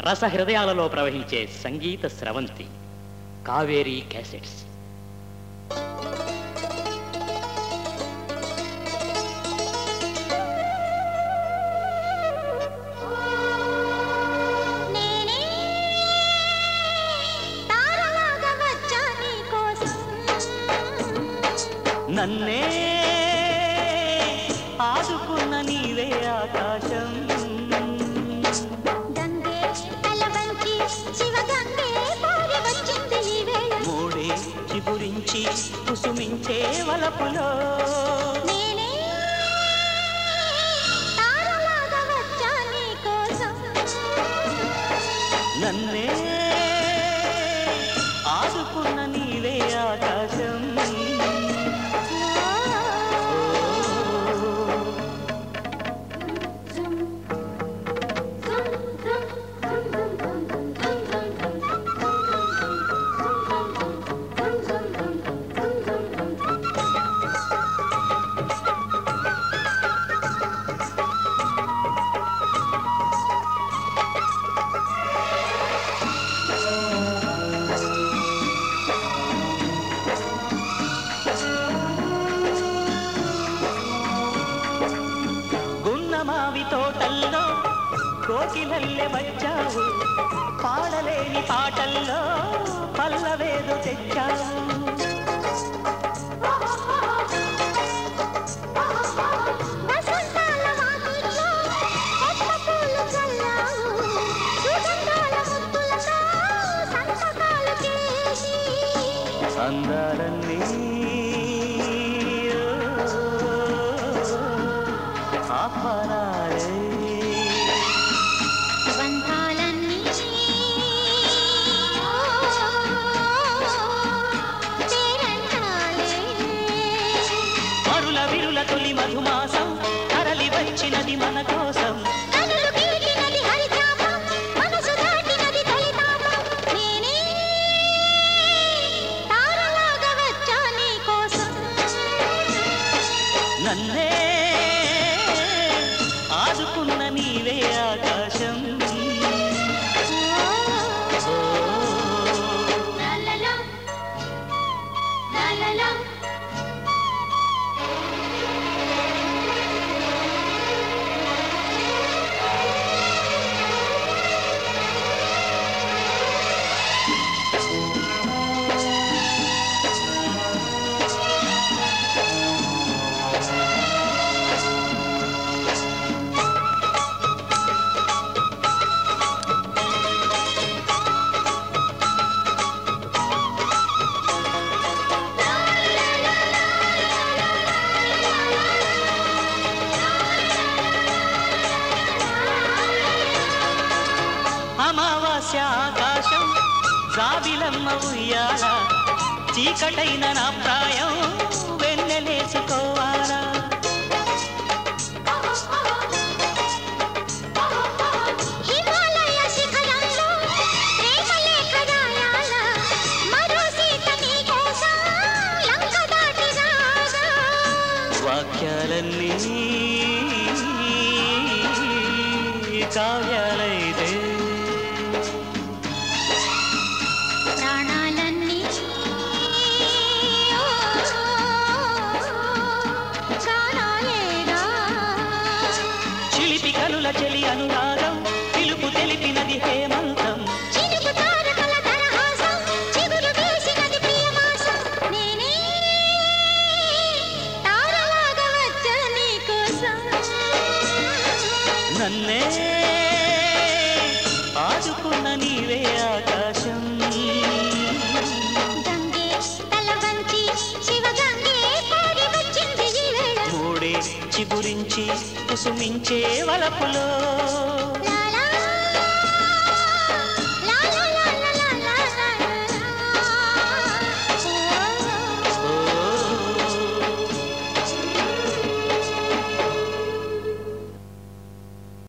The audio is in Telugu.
రస హృదయాలలో ప్రవహించే సంగీత స్రవంతి కావేరీ క్యాసెట్స్ నేనే తారలాగా వచ్చా నీకోసం నన్నే ఆదుకున్న నీవే ఆకాశం గంగే తల వంచి శివగంగే పారి వచ్చింది ఈ వేళ మూడే చిగురించి కుసుమించే వలపులో నేనే తారలాగా వచ్చా నీకోసం నన్నే ఆదుకున్న నీవే ఆకాశం గున్నమావి తోటల్లో కోకిలల్లె వచ్చావు పాడలేని పాటల్లో పల్లవేదు తెచ్చావు వసంతాల వాకిట్లో కొత్త పూలు చల్లావు సుగంధాల ముద్దులతో సంతకాలు చేసి అందాలన్నీ ఆహ్వానాలే బంధాలన్నీ పేరంటాలే మరుల విరుల తొలి మధుమాసం తరలి వచ్చినది మన కోసం కనులు గీటినది హరితాపం మనసు దాటినది తొలితాపం నేనే తారలాగా వచ్చా నీకోసం నన్నే ఆదుకున్న నీవే ఆకాశం ఓ, లాలాలా, లాలాలా. అమావాస్య ఆకాశం జాబిలమ్మ ఉయ్యాల చీకటైన నా ప్రాయం వెన్నెలేసుకోవాలా హిమాలయ శిఖరంలో ప్రేమలేఖ రాయాల మరో సీత నీకోసం లంక దాటి రాగా వాక్యాలన్నీ కావ్యాలైతే ప్రాణాలన్నీ కానాలేగా చిలిపి కనుల చెలి అనురాగం పిలుపు తెలిపినది హేమంతం చిలుకు తారకల దరహాసం చిగురు వేసినది ప్రియమాసం నేనే తారలాగా వచ్చా నీకోసం నన్నే ఆదుకున్న నీవే ఆకాశం గంగే తల వంచి శివగంగే పాడి వచ్చింది ఈ వేళ మూడే చిగురించి కుసుమించే వలపులో